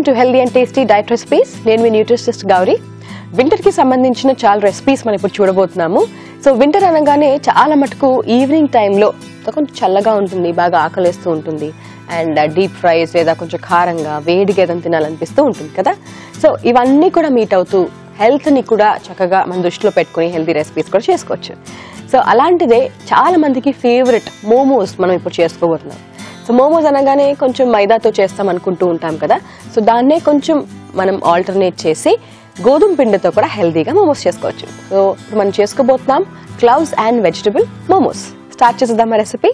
to healthy and tasty diet recipes నేను మీ nutritionist Gauri winter కి సంబంధించిన చాలా రెసిపీస్ మనం ఇప్పుడు చూడబోతున్నాము సో వింటర్ అనగానే చాలా మటుకు ఈవినింగ్ టైంలో కొంచెం చల్లగా ఉంటుంది బాగా ఆకలిస్తూ ఉంటుంది అండ్ డీప్ ఫ్రైస్ లేదా కొంచెం కారంగా వేడిగా ఏదైనా తినాలనిపిస్తూ ఉంటుంది కదా సో ఇవన్నీ కూడా మీట్ అవుతూ హెల్త్ ని కూడా చక్కగా మన దృష్టిలో పెట్టుకుని హెల్తీ రెసిపీస్ కూడా చేసుకోవచ్చు సో అలాంటిదే చాలా మందికి ఫేవరెట్ మోమోస్ మనం ఇప్పుడు చేసుకోబోతున్నాం సో మోమోస్ అనగానే కొంచెం మైదాతో చేస్తాం అనుకుంటూ ఉంటాం కదా సో దాన్నే కొంచెం మనం ఆల్టర్నేట్ చేసి గోధుమ పిండితో కూడా హెల్తీగా మోమోస్ చేసుకోవచ్చు సో ఇప్పుడు మనం చేసుకోబోతున్నాం cloves and vegetable momos start చేసేద్దాం మా రెసిపీ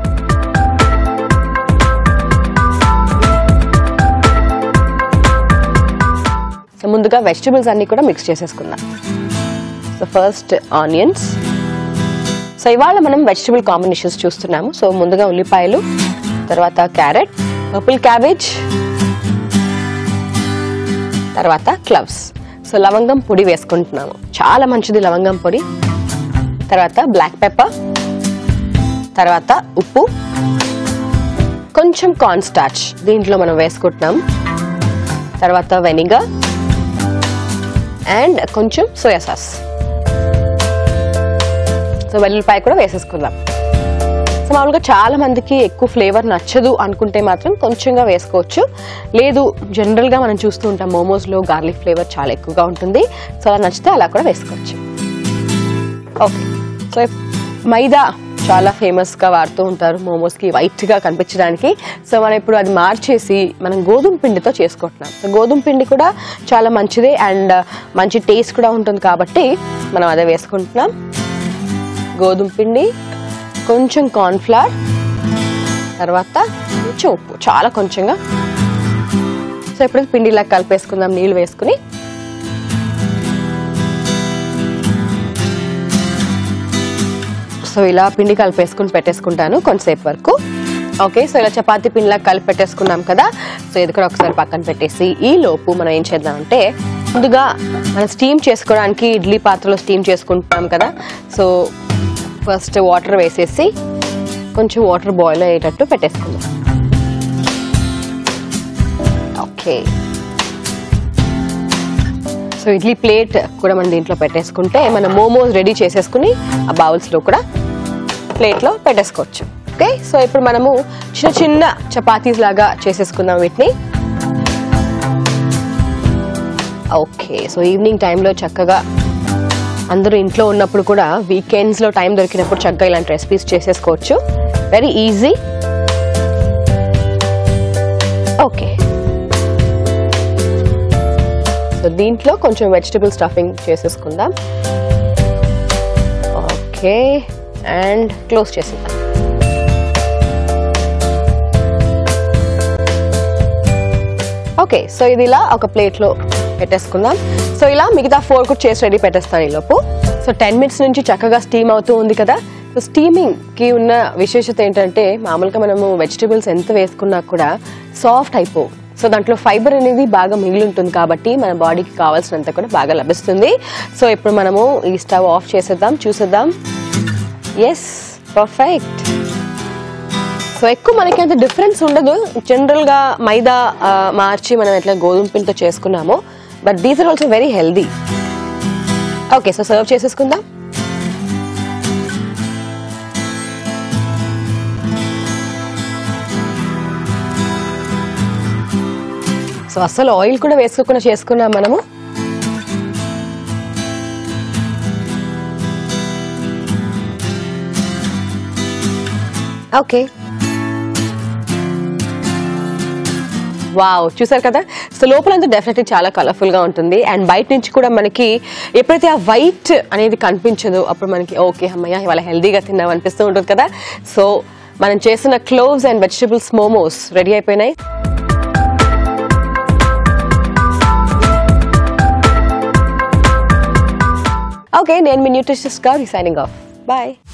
సో ముందుగా వెజిటబుల్స్ అన్ని కూడా మిక్స్ చేసేసుకుందాం సో ఫస్ట్ ఆనియన్స్ సో ఇవాళ మనం వెజిటబుల్ కాంబినేషన్స్ చూస్తున్నాము సో ముందుగా ఉల్లిపాయలు తర్వాత క్యారెట్ పర్పుల్ క్యాబేజ్ తర్వాత క్లవ్స్ సో లవంగం పొడి వేసుకుంటున్నాము చాలా మంచిది లవంగం పొడి తర్వాత బ్లాక్ పెప్పర్ తర్వాత ఉప్పు కొంచెం కార్న్ స్టార్చ్ దీంట్లో మనం వేసుకుంటున్నాం తర్వాత వెనిగర్ అండ్ కొంచెం సోయా సాస్ సో వెల్లుల్లిపాయ కూడా వేసేసుకుందాం సో మామూలుగా చాలా మందికి ఎక్కువ ఫ్లేవర్ నచ్చదు అనుకుంటే మాత్రం కొంచెంగా వేసుకోవచ్చు లేదు జనరల్ గా మనం చూస్తూ ఉంటాం మోమోస్ లో గార్లిక్ ఫ్లేవర్ చాలా ఎక్కువగా ఉంటుంది సో అలా నచ్చితే అలా కూడా వేసుకోవచ్చు ఓకే సో మైదా చాలా ఫేమస్ గా వాడుతూ ఉంటారు మోమోస్ కి వైట్ గా కనిపించడానికి సో మనం ఇప్పుడు అది మార్చేసి మనం గోధుమ పిండితో చేసుకుంటున్నాం సో గోధుమ పిండి కూడా చాలా మంచిది అండ్ మంచి టేస్ట్ కూడా ఉంటుంది కాబట్టి మనం అదే వేసుకుంటున్నాం గోధుమ పిండి కొంచెం కార్న్ఫ్లవర్ తర్వాత కొంచెం ఉప్పు చాలా కొంచెంగా సో ఇప్పుడు పిండి ఇలా కలిపేసుకుందాం నీళ్ళు వేసుకుని సో ఇలా పిండి కలిపేసుకుని పెట్టేసుకుంటాను కొంతసేపు వరకు ఓకే సో ఇలా చపాతీ పిండిలా కలిపి పెట్టేసుకున్నాం కదా సో ఇది కూడా ఒకసారి పక్కన పెట్టేసి ఈ లోపు మనం ఏం చేద్దామంటే ముందుగా మనం స్టీమ్ చేసుకోవడానికి ఇడ్లీ పాత్రలో స్టీమ్ చేసుకుంటున్నాం కదా సో ఫస్ట్ వాటర్ వేసేసి కొంచెం వాటర్ బాయిల్ అయ్యేటట్టు పెట్టేసుకుందాం ఓకే సో ఇడ్లీ ప్లేట్ కూడా మనం దీంట్లో పెట్టేసుకుంటే మనం మోమోస్ రెడీ చేసేసుకుని ఆ బౌల్స్లో కూడా ప్లేట్లో పెట్టేసుకోవచ్చు ఓకే సో ఇప్పుడు మనము చిన్న చిన్న చపాతీస్ లాగా చేసేసుకుందాం వీటిని ఓకే సో ఈవినింగ్ టైంలో చక్కగా అందరూ ఇంట్లో ఉన్నప్పుడు కూడా వీకెండ్స్ లో టైం దొరికినప్పుడు చక్కగా ఇలాంటి రెసిపీస్ చేసేసుకోవచ్చు వెరీ ఈజీ ఓకే సో దీంట్లో కొంచెం వెజిటబుల్ స్టఫింగ్ చేసేసుకుందాం ఓకే అండ్ క్లోజ్ చేసేద్దాం ఓకే సో ఇది ఇలా ఒక ప్లేట్లో పెట్టేసుకుందాం సో ఇలా మిగతా ఫోర్ కూడా చేసి రెడీ పెట్టేస్తాను ఈ లోపు సో టెన్ మినిట్స్ నుంచి చక్కగా స్టీమ్ అవుతూ ఉంది కదా సో స్టీమింగ్ కి ఉన్న విశేషత ఏంటంటే మామూలుగా మనము వెజిటబుల్స్ ఎంత వేసుకున్నా కూడా సాఫ్ట్ అయిపోవు సో దాంట్లో ఫైబర్ అనేది బాగా మిగిలి ఉంటుంది కాబట్టి మన బాడీకి కావాల్సినంత కూడా బాగా లభిస్తుంది సో ఇప్పుడు మనము ఈ స్టవ్ ఆఫ్ చేసేద్దాం చూసేద్దాం ఎస్ పర్ఫెక్ట్ సో ఎక్కువ మనకి అంత డిఫరెన్స్ ఉండదు జనరల్ గా మైదా ఆ, మార్చి మనం ఎట్లా గోధుమ పిండితో చేసుకున్నామో but these are also very healthy okay so serve చేసేసుకుందాం సో అసలు ఆయిల్ కూడా వేసుకోకుండా చేసుకున్నాం మనము ఓకే వావ్ చూసారు కదా సో లోపలంతా డెఫినెట్లీ చాలా కలర్ఫుల్ గా ఉంటుంది అండ్ బయట నుంచి కూడా మనకి ఎప్పుడైతే ఆ వైట్ అనేది కనిపించదో అప్పుడు మనకి ఓకే అమ్మయ్య ఇవాళ హెల్దీగా తిన్నాం అనిపిస్తూ ఉంటుంది కదా సో మనం చేసిన cloves and vegetables momos ready అయిపోయినాయి ఓకే నేను మీ న్యూట్రిషనిస్ట్ గా సైనింగ్ ఆఫ్ బాయ్